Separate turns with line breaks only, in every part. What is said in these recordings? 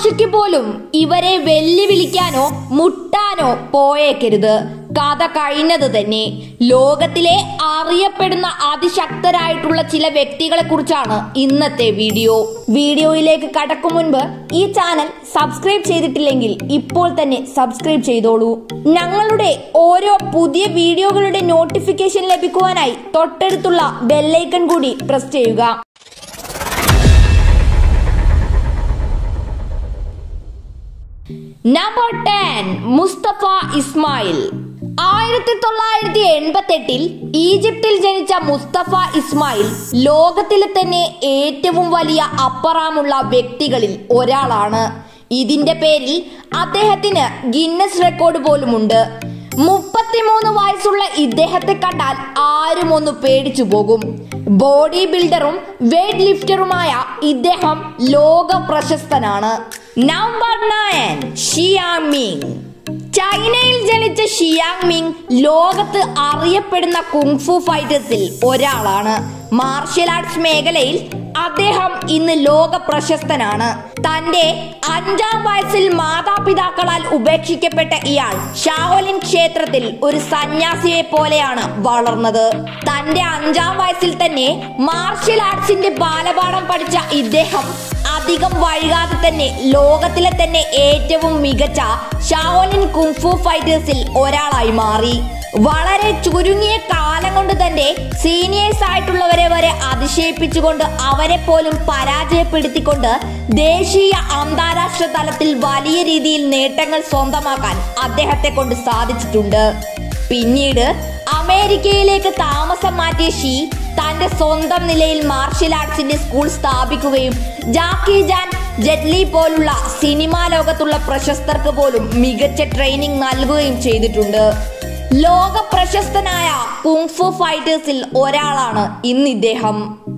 ദോശയ്ക്ക് പോലും ഇവരെ വെല്ലുവിളിക്കാനോ മുട്ടാനോ പോയേക്കരുത് കഥ കഴിഞ്ഞത് തന്നെ ലോകത്തിലെ അറിയപ്പെടുന്ന അതിശക്തരായിട്ടുള്ള ചില വ്യക്തികളെ കുറിച്ചാണ് ഇന്നത്തെ വീഡിയോ വീഡിയോയിലേക്ക് കടക്കും മുൻപ് ഈ ചാനൽ സബ്സ്ക്രൈബ് ചെയ്തിട്ടില്ലെങ്കിൽ ഇപ്പോൾ തന്നെ സബ്സ്ക്രൈബ് ചെയ്തോളൂ ഞങ്ങളുടെ ഓരോ പുതിയ വീഡിയോകളുടെ നോട്ടിഫിക്കേഷൻ ലഭിക്കുവാനായി തൊട്ടടുത്തുള്ള ബെല്ലൈക്കൺ കൂടി പ്രസ് ചെയ്യുക നമ്പർ ടെൻ മുസ്തഫ ഇസ്മായിൽ ആയിരത്തി തൊള്ളായിരത്തി എൺപത്തി എട്ടിൽ ഈജിപ്തിൽ ജനിച്ച മുസ്തഫ ഇസ്മായിൽ ലോകത്തിലെ തന്നെ ഏറ്റവും വലിയ അപ്പറാമുള്ള വ്യക്തികളിൽ ഒരാളാണ് ഇതിന്റെ പേരിൽ അദ്ദേഹത്തിന് ഗിന്നസ് റെക്കോർഡ് പോലുമുണ്ട് മുപ്പത്തിമൂന്ന് വയസ്സുള്ള ഇദ്ദേഹത്തെ കണ്ടാൽ ആരും ഒന്ന് പേടിച്ചു പോകും ബോഡി ബിൽഡറും വെയ്റ്റ് ലിഫ്റ്ററുമായ ഇദ്ദേഹം ലോക പ്രശസ്തനാണ് നമ്പർ നയൻ ഷിയാമിങ് ചൈനയിൽ ജനിച്ച ഷിയാങ് മിങ് ലോകത്ത് അറിയപ്പെടുന്ന കുങ്ഫു ഫൈറ്റേഴ്സിൽ ഒരാളാണ് മാർഷ്യൽ ആർട്സ് മേഖലയിൽ അദ്ദേഹം ഇന്ന് ലോക പ്രശസ്തനാണ് തന്റെ അഞ്ചാം വയസ്സിൽ മാതാപിതാക്കളാൽ ഉപേക്ഷിക്കപ്പെട്ട ഇയാൾ ഷാവലിൻ ക്ഷേത്രത്തിൽ ഒരു സന്യാസിയെ പോലെയാണ് വളർന്നത് തന്റെ അഞ്ചാം വയസ്സിൽ തന്നെ മാർഷ്യൽ ആർട്സിന്റെ ബാലപാഠം പഠിച്ച ഇദ്ദേഹം അധികം വൈകാതെ തന്നെ ലോകത്തിലെ തന്നെ ഏറ്റവും മികച്ച ഷാവലിൻ കുങ്ഫു ഫൈറ്റേഴ്സിൽ ഒരാളായി മാറി വളരെ ചുരുങ്ങിയ കാലം കൊണ്ട് തന്നെ സീനിയേഴ്സ് ആയിട്ടുള്ളവരെ വരെ അതിശയിപ്പിച്ചുകൊണ്ട് അവരെ പോലും പരാജയപ്പെടുത്തിക്കൊണ്ട് ദേശീയ അന്താരാഷ്ട്ര തലത്തിൽ വലിയ രീതിയിൽ നേട്ടങ്ങൾ സ്വന്തമാക്കാൻ അദ്ദേഹത്തെ കൊണ്ട് സാധിച്ചിട്ടുണ്ട് പിന്നീട് അമേരിക്കയിലേക്ക് താമസം മാറ്റിയ ഷീ തന്റെ സ്വന്തം നിലയിൽ മാർഷ്യൽ ആർട്സിന്റെ സ്കൂൾ സ്ഥാപിക്കുകയും ജാക്കി ജാൻ ജെറ്റ്ലി പോലുള്ള സിനിമാ ലോകത്തുള്ള പ്രശസ്തർക്ക് പോലും മികച്ച ട്രെയിനിങ് നൽകുകയും ചെയ്തിട്ടുണ്ട് ലോക പ്രശസ്തനായ കുങ്ഫു ഫൈറ്റേഴ്സിൽ ഒരാളാണ് ഇന്ന് ഇദ്ദേഹം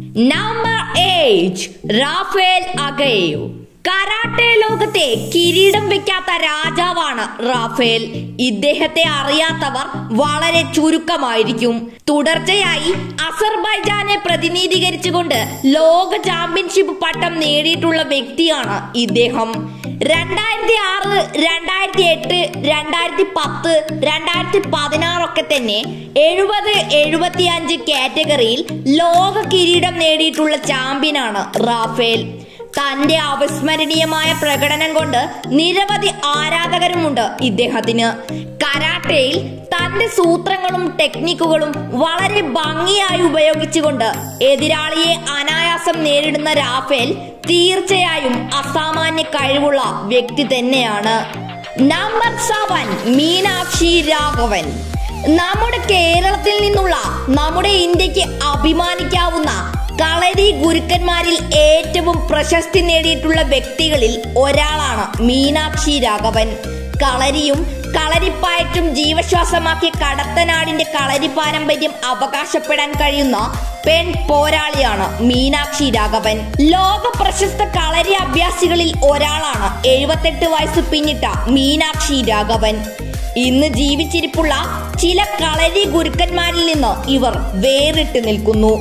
number eight Rafael Aghayev karate ലോകത്തെ കിരീടം വെക്കാത്ത രാജാവാണ് റാഫേൽ ഇദ്ദേഹത്തെ അറിയാത്തവർ വളരെ ചുരുക്കമായിരിക്കും തുടർച്ചയായി അസർബൈജാനെ പ്രതിനിധീകരിച്ചുകൊണ്ട് ലോക ചാമ്പ്യൻഷിപ്പ് പട്ടം നേടിയിട്ടുള്ള വ്യക്തിയാണ് ഇദ്ദേഹം രണ്ടായിരത്തി ആറ് രണ്ടായിരത്തി എട്ട് രണ്ടായിരത്തി പത്ത് രണ്ടായിരത്തി പതിനാറൊക്കെ തന്നെ എഴുപത് എഴുപത്തി അഞ്ച് കാറ്റഗറിയിൽ ലോക കിരീടം നേടിയിട്ടുള്ള ചാമ്പ്യനാണ് റാഫേൽ തന്റെ അവിസ്മരണീയമായ പ്രകടനം കൊണ്ട് നിരവധി ആരാധകരുമുണ്ട് ഇദ്ദേഹത്തിന് കരാട്ടയിൽ തന്റെ സൂത്രങ്ങളും ടെക്നിക്കുകളും വളരെ ഭംഗിയായി ഉപയോഗിച്ചുകൊണ്ട് എതിരാളിയെ അനായാസം നേരിടുന്ന റാഫേൽ തീർച്ചയായും അസാമാന്യ കഴിവുള്ള വ്യക്തി തന്നെയാണ് നമ്പർ സെവൻ മീനാക്ഷി രാഘവൻ നമ്മുടെ കേരളത്തിൽ നിന്നുള്ള നമ്മുടെ ഇന്ത്യക്ക് അഭിമാനിക്കാവുന്ന കളരി ഗുരുക്കന്മാരിൽ ഏറ്റവും പ്രശസ്തി നേടിയിട്ടുള്ള വ്യക്തികളിൽ ഒരാളാണ് മീനാക്ഷി രാഘവൻ കളരിയും കളരിപ്പായറ്റും ജീവശ്വാസമാക്കിയ കടത്തനാടിന്റെ കളരി പാരമ്പര്യം അവകാശപ്പെടാൻ കഴിയുന്ന പെൺ പോരാളിയാണ് മീനാക്ഷി രാഘവൻ ലോക പ്രശസ്ത കളരി അഭ്യാസികളിൽ ഒരാളാണ് എഴുപത്തെട്ട് വയസ്സ് പിന്നിട്ട മീനാക്ഷി രാഘവൻ ഇന്ന് ജീവിച്ചിരിപ്പുള്ള ചില കളരി ഗുരുക്കന്മാരിൽ നിന്ന് ഇവർ വേറിട്ട് നിൽക്കുന്നു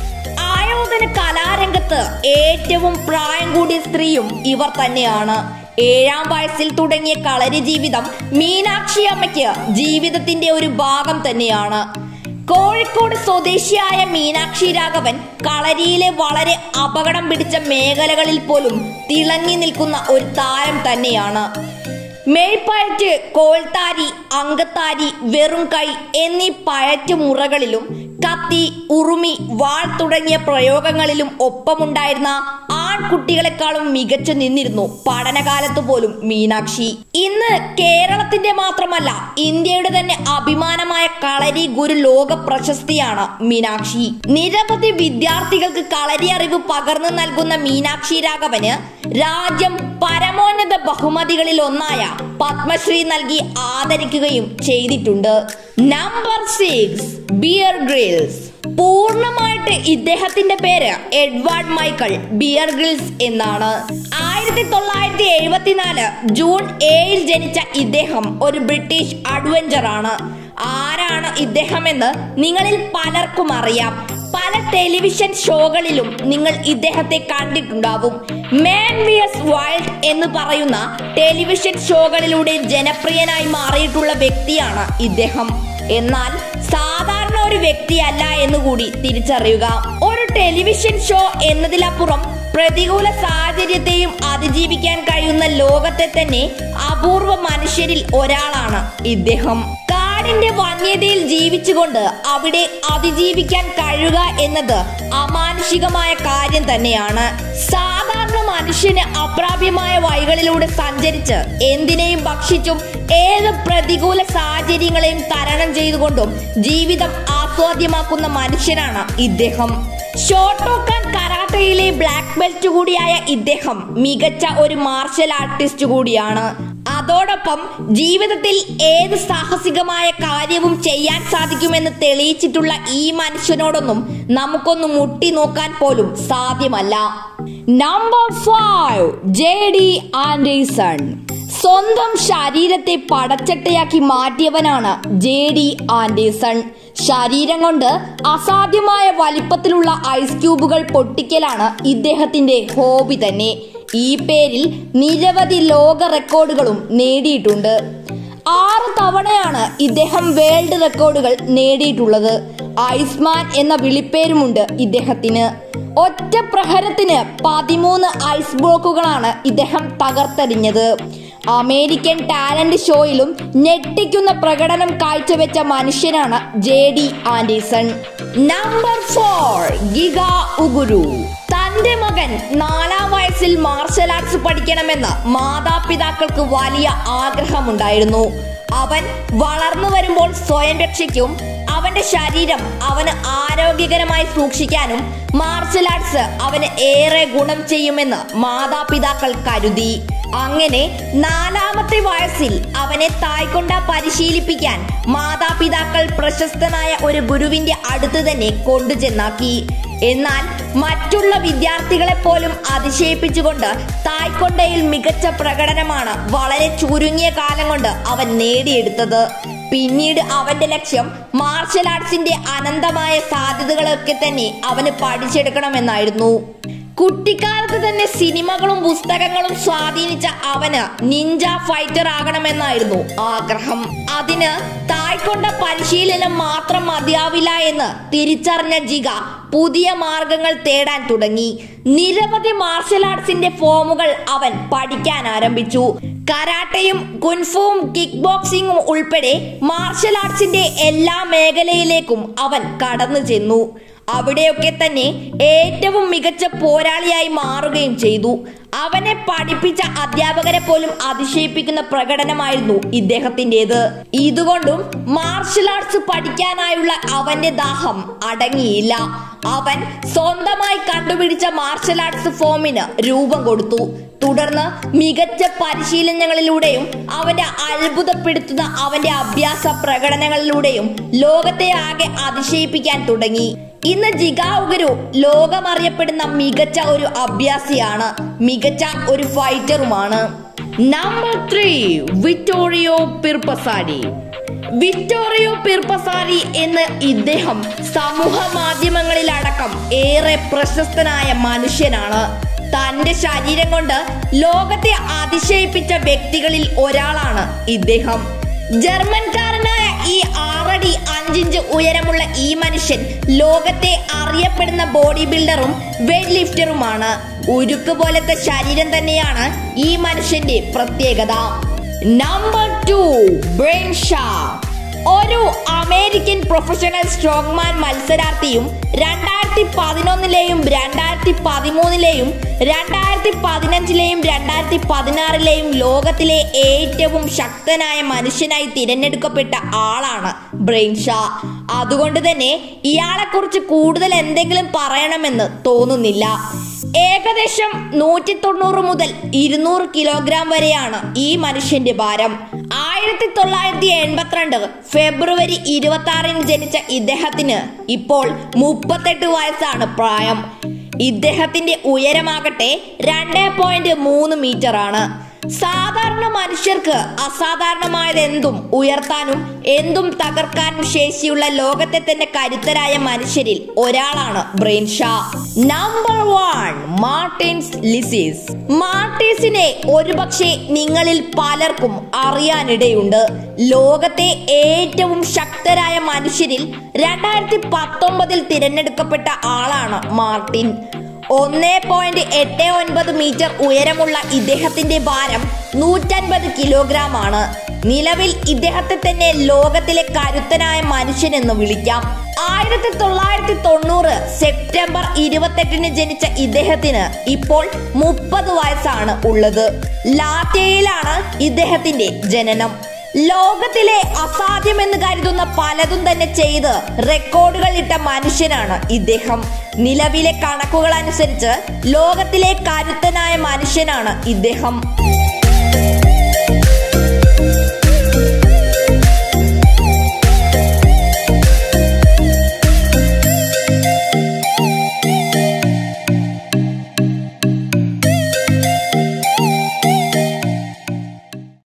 ആയോധന കലാരംഗത്ത് ഏറ്റവും പ്രായം കൂടിയ സ്ത്രീയും ഇവർ തന്നെയാണ് ഏഴാം വയസ്സിൽ തുടങ്ങിയ കളരി ജീവിതം മീനാക്ഷി അമ്മയ്ക്ക് ജീവിതത്തിന്റെ ഒരു ഭാഗം തന്നെയാണ് കോഴിക്കോട് സ്വദേശിയായ മീനാക്ഷി രാഘവൻ കളരിയിലെ വളരെ അപകടം പിടിച്ച മേഖലകളിൽ പോലും തിളങ്ങി നിൽക്കുന്ന ഒരു താരം തന്നെയാണ് മേൽപ്പയറ്റ് കോൾത്താരി അങ്കത്താരി വെറും കൈ എന്നീ പയറ്റ് മുറകളിലും കത്തി ഉറുമി വാൾ തുടങ്ങിയ പ്രയോഗങ്ങളിലും ഒപ്പമുണ്ടായിരുന്ന ആൺകുട്ടികളെക്കാളും മികച്ചു നിന്നിരുന്നു പഠനകാലത്ത് പോലും മീനാക്ഷി ഇന്ന് കേരളത്തിന്റെ മാത്രമല്ല ഇന്ത്യയുടെ തന്നെ അഭിമാനമായ കളരി ഗുരു ലോക പ്രശസ്തിയാണ് മീനാക്ഷി നിരവധി വിദ്യാർത്ഥികൾക്ക് കളരി അറിവ് പകർന്നു നൽകുന്ന മീനാക്ഷി രാഘവന് രാജ്യം പരമോന്നത ബഹുമതികളിൽ ഒന്നായ പത്മശ്രീ നൽകി ആദരിക്കുകയും ചെയ്തിട്ടുണ്ട് നമ്പർ സിക്സ് ബിയർ ഗ്രിൽസ് പൂർണ്ണമായിട്ട് ഇദ്ദേഹത്തിന്റെ പേര് എഡ്വാർഡ് മൈക്കിൾ ബിയർ ഗ്രിൽസ് എന്നാണ് ആയിരത്തി തൊള്ളായിരത്തി എഴുപത്തിനാല് ജൂൺ ഏഴിൽ ജനിച്ച ഇദ്ദേഹം ഒരു ബ്രിട്ടീഷ് അഡ്വഞ്ചർ ആണ് ആരാണ് ഇദ്ദേഹം എന്ന് നിങ്ങളിൽ പലർക്കും അറിയാം പല പല ടെലിവിഷൻ ഷോകളിലും നിങ്ങൾ ഇദ്ദേഹത്തെ കണ്ടിട്ടുണ്ടാവും മാൻ വിയസ് വൈൽഡ് എന്ന് പറയുന്ന ടെലിവിഷൻ ഷോകളിലൂടെ ജനപ്രിയനായി മാറിയിട്ടുള്ള വ്യക്തിയാണ് ഇദ്ദേഹം എന്നാൽ സാധാരണ ഒരു വ്യക്തിയല്ല എന്നുകൂടി തിരിച്ചറിയുക ഒരു ടെലിവിഷൻ ഷോ എന്നതിലപ്പുറം പ്രതികൂല സാഹചര്യത്തെയും അതിജീവിക്കാൻ കഴിയുന്ന ലോകത്തെ തന്നെ അപൂർവ മനുഷ്യരിൽ ഒരാളാണ് ഇദ്ദേഹം കാടിന്റെ വന്യതയിൽ ജീവിച്ചുകൊണ്ട് അവിടെ അതിജീവിക്കാൻ കഴിയുക എന്നത് അമാനുഷികമായ കാര്യം തന്നെയാണ് സാധാരണ മനുഷ്യന് അപ്രാപ്യമായ വഴികളിലൂടെ സഞ്ചരിച്ച് എന്തിനേയും ഭക്ഷിച്ചും ഏത് പ്രതികൂല സാഹചര്യങ്ങളെയും തരണം ചെയ്തുകൊണ്ടും ജീവിതം ആസ്വാദ്യമാക്കുന്ന മനുഷ്യനാണ് ഇദ്ദേഹം ഷോട്ടോക്കാൻ കരാട്ടയിലെ ബ്ലാക്ക് ബെൽറ്റ് കൂടിയായ ഇദ്ദേഹം മികച്ച ഒരു മാർഷൽ ആർട്ടിസ്റ്റ് കൂടിയാണ് അതോടൊപ്പം ജീവിതത്തിൽ ഏത് സാഹസികമായ കാര്യവും ചെയ്യാൻ സാധിക്കുമെന്ന് തെളിയിച്ചിട്ടുള്ള ഈ മനുഷ്യനോടൊന്നും നമുക്കൊന്ന് മുട്ടി നോക്കാൻ പോലും സാധ്യമല്ല number five J D Anderson സ്വന്തം ശരീരത്തെ പടച്ചട്ടയാക്കി മാറ്റിയവനാണ് ജെ ഡി ആൻഡേഴ്സൺ ശരീരം കൊണ്ട് അസാധ്യമായ വലിപ്പത്തിലുള്ള ഐസ് ക്യൂബുകൾ പൊട്ടിക്കലാണ് ഇദ്ദേഹത്തിന്റെ ഹോബി തന്നെ ഈ പേരിൽ നിരവധി ലോക റെക്കോർഡുകളും നേടിയിട്ടുണ്ട് ആറ് തവണയാണ് ഇദ്ദേഹം വേൾഡ് റെക്കോർഡുകൾ നേടിയിട്ടുള്ളത് ഐസ്മാൻ എന്ന വിളിപ്പേരുമുണ്ട് ഇദ്ദേഹത്തിന് ഒറ്റ പ്രഹരത്തിന് പതിമൂന്ന് ഐസ് ബ്ലോക്കുകളാണ് ഇദ്ദേഹം തകർത്തെറിഞ്ഞത് അമേരിക്കൻ ടാലന്റ് ഷോയിലും ഞെട്ടിക്കുന്ന പ്രകടനം കാഴ്ചവെച്ച മനുഷ്യനാണ് J D Anderson number four ഗിഗ ഉഗുരു തന്റെ മകൻ നാലാം വയസ്സിൽ മാർഷൽ ആർട്സ് പഠിക്കണമെന്ന് മാതാപിതാക്കൾക്ക് വലിയ ആഗ്രഹമുണ്ടായിരുന്നു അവൻ വളർന്നു വരുമ്പോൾ സ്വയം രക്ഷയ്ക്കും അവന്റെ ശരീരം അവന് ആരോഗ്യകരമായി സൂക്ഷിക്കാനും മാർഷൽ ആർട്സ് അവന് ഏറെ ഗുണം ചെയ്യുമെന്ന് മാതാപിതാക്കൾ കരുതി അങ്ങനെ നാലാമത്തെ വയസ്സിൽ അവനെ തായ്ക്കൊണ്ട പരിശീലിപ്പിക്കാൻ മാതാപിതാക്കൾ പ്രശസ്തനായ ഒരു ഗുരുവിന്റെ അടുത്ത് തന്നെ കൊണ്ടുചെന്നാക്കി എന്നാൽ മറ്റുള്ള വിദ്യാർത്ഥികളെ പോലും അതിശയിപ്പിച്ചുകൊണ്ട് തായ്ക്കൊണ്ടയിൽ മികച്ച പ്രകടനമാണ് വളരെ ചുരുങ്ങിയ കാലം കൊണ്ട് അവൻ നേടിയെടുത്തത് പിന്നീട് അവന്റെ ലക്ഷ്യം മാർഷൽ ആർട്സിന്റെ അനന്തമായ സാധ്യതകളൊക്കെ തന്നെ അവന് പഠിച്ചെടുക്കണമെന്നായിരുന്നു കുട്ടിക്കാലത്ത് തന്നെ സിനിമകളും പുസ്തകങ്ങളും സ്വാധീനിച്ച അവന് നിഞ്ച ഫൈറ്റർ ആകണമെന്നായിരുന്നു ആഗ്രഹം അതിന് തായ്ക്കൊണ്ട പരിശീലനം മാത്രം മതിയാവില്ല എന്ന് തിരിച്ചറിഞ്ഞ ജിഗ പുതിയ മാർഗങ്ങൾ തേടാൻ തുടങ്ങി നിരവധി മാർഷൽ ആർട്സിന്റെ ഫോമുകൾ അവൻ പഠിക്കാൻ ആരംഭിച്ചു കരാട്ടയും കുൻഫുവും കിക്ക് ബോക്സിംഗും ഉൾപ്പെടെ മാർഷൽ ആർട്സിന്റെ എല്ലാ മേഖലയിലേക്കും അവൻ കടന്നു ചെന്നു അവിടെയൊക്കെ തന്നെ ഏറ്റവും മികച്ച പോരാളിയായി മാറുകയും ചെയ്തു അവനെ പഠിപ്പിച്ച അധ്യാപകരെ പോലും അതിശയിപ്പിക്കുന്ന പ്രകടനമായിരുന്നു ഇദ്ദേഹത്തിൻ്റെത് ഇതുകൊണ്ടും മാർഷൽ ആർട്സ് പഠിക്കാനായുള്ള അവന്റെ ദാഹം അടങ്ങിയില്ല അവൻ സ്വന്തമായി കണ്ടുപിടിച്ച മാർഷൽ ആർട്സ് ഫോമിന് രൂപം കൊടുത്തു തുടർന്ന് മികച്ച പരിശീലനങ്ങളിലൂടെയും അവന്റെ അത്ഭുതപ്പെടുത്തുന്ന അവന്റെ അഭ്യാസ പ്രകടനങ്ങളിലൂടെയും ലോകത്തെ ആകെ അതിശയിപ്പിക്കാൻ തുടങ്ങി ഇന്ന് ജിഗാവുഗരു ലോകമറിയപ്പെടുന്ന മികച്ച ഒരു അഭ്യാസിയാണ് മികച്ച ഒരു ഫൈറ്ററുമാണ് നമ്പർ ത്രീ വിക്ടോറിയോ പിർപ്പസാരി വിക്ടോറിയോ പിർപ്പസാരി എന്ന് ഇദ്ദേഹം സമൂഹ മാധ്യമങ്ങളിലടക്കം ഏറെ പ്രശസ്തനായ മനുഷ്യനാണ് തന്റെ ശരീരം കൊണ്ട് ലോകത്തെ അതിശയിപ്പിച്ച വ്യക്തികളിൽ ഒരാളാണ് ഇദ്ദേഹം ജർമ്മൻകാരനായ ഈ ആറടി അഞ്ചിഞ്ച് ഉയരമുള്ള ഈ മനുഷ്യൻ ലോകത്തെ അറിയപ്പെടുന്ന ബോഡി ബിൽഡറും വെയ്റ്റ് ലിഫ്റ്ററുമാണ് ഉരുക്ക് പോലത്തെ ശരീരം തന്നെയാണ് ഈ മനുഷ്യന്റെ പ്രത്യേകത നമ്പർ ടു ബ്രെയിൻ ഷാ ഒരു അമേരിക്കൻ പ്രൊഫഷണൽ സ്ട്രോങ്മാൻ മത്സരാർത്ഥിയും രണ്ടായിരത്തി പതിനൊന്നിലെയും രണ്ടായിരത്തി പതിമൂന്നിലെയും രണ്ടായിരത്തി പതിനഞ്ചിലെയും രണ്ടായിരത്തി പതിനാറിലെയും ലോകത്തിലെ ഏറ്റവും ശക്തനായ മനുഷ്യനായി തിരഞ്ഞെടുക്കപ്പെട്ട ആളാണ് ബ്രെയിൻ ഷാ അതുകൊണ്ട് തന്നെ ഇയാളെക്കുറിച്ച് കൂടുതൽ എന്തെങ്കിലും പറയണമെന്ന് തോന്നുന്നില്ല ഏകദേശം നൂറ്റി തൊണ്ണൂറ് മുതൽ ഇരുന്നൂറ് കിലോഗ്രാം വരെയാണ് ഈ മനുഷ്യന്റെ ഭാരം ആയിരത്തി തൊള്ളായിരത്തി എൺപത്തിരണ്ട് ഫെബ്രുവരി ഇരുപത്തി ആറിന് ജനിച്ച ഇദ്ദേഹത്തിന് ഇപ്പോൾ മുപ്പത്തെട്ട് വയസ്സാണ് പ്രായം ഇദ്ദേഹത്തിന്റെ ഉയരമാകട്ടെ രണ്ട് പോയിന്റ് മൂന്ന് മീറ്റർ ആണ് സാധാരണ മനുഷ്യർക്ക് അസാധാരണമായത് എന്തും ഉയർത്താനും എന്തും തകർക്കാനും ശേഷിയുള്ള ലോകത്തെ തന്നെ കരുത്തരായ മനുഷ്യരിൽ ഒരാളാണ് Brian Shaw number one Martins Licis മാർട്ടിൻസിനെ ഒരുപക്ഷെ നിങ്ങളിൽ പലർക്കും അറിയാനിടയുണ്ട് ലോകത്തെ ഏറ്റവും ശക്തരായ മനുഷ്യരിൽ രണ്ടായിരത്തി പത്തൊമ്പതിൽ തിരഞ്ഞെടുക്കപ്പെട്ട ആളാണ് മാർട്ടിൻ ഒന്നേ പോയിന്റ് എട്ട് ഒൻപത് മീറ്റർ ഉയരമുള്ള ഇദ്ദേഹത്തിന്റെ ഭാരം നൂറ്റൻപത് കിലോഗ്രാം ആണ് നിലവിൽ ഇദ്ദേഹത്തെ തന്നെ ലോകത്തിലെ കരുത്തനായ മനുഷ്യൻ എന്ന് വിളിക്കാം ആയിരത്തി തൊള്ളായിരത്തി തൊണ്ണൂറ് സെപ്റ്റംബർ ഇരുപത്തെട്ടിന് ജനിച്ച ഇദ്ദേഹത്തിന് ഇപ്പോൾ മുപ്പത് വയസ്സാണ് ഉള്ളത് ലാറ്റയിലാണ് ഇദ്ദേഹത്തിന്റെ ജനനം ലോകത്തിലെ അസാധ്യമെന്ന് കരുതുന്ന പലതും തന്നെ ചെയ്ത് റെക്കോർഡുകൾ ഇട്ട മനുഷ്യനാണ് ഇദ്ദേഹം നിലവിലെ കണക്കുകൾ അനുസരിച്ച് ലോകത്തിലെ കരുത്തനായ മനുഷ്യനാണ് ഇദ്ദേഹം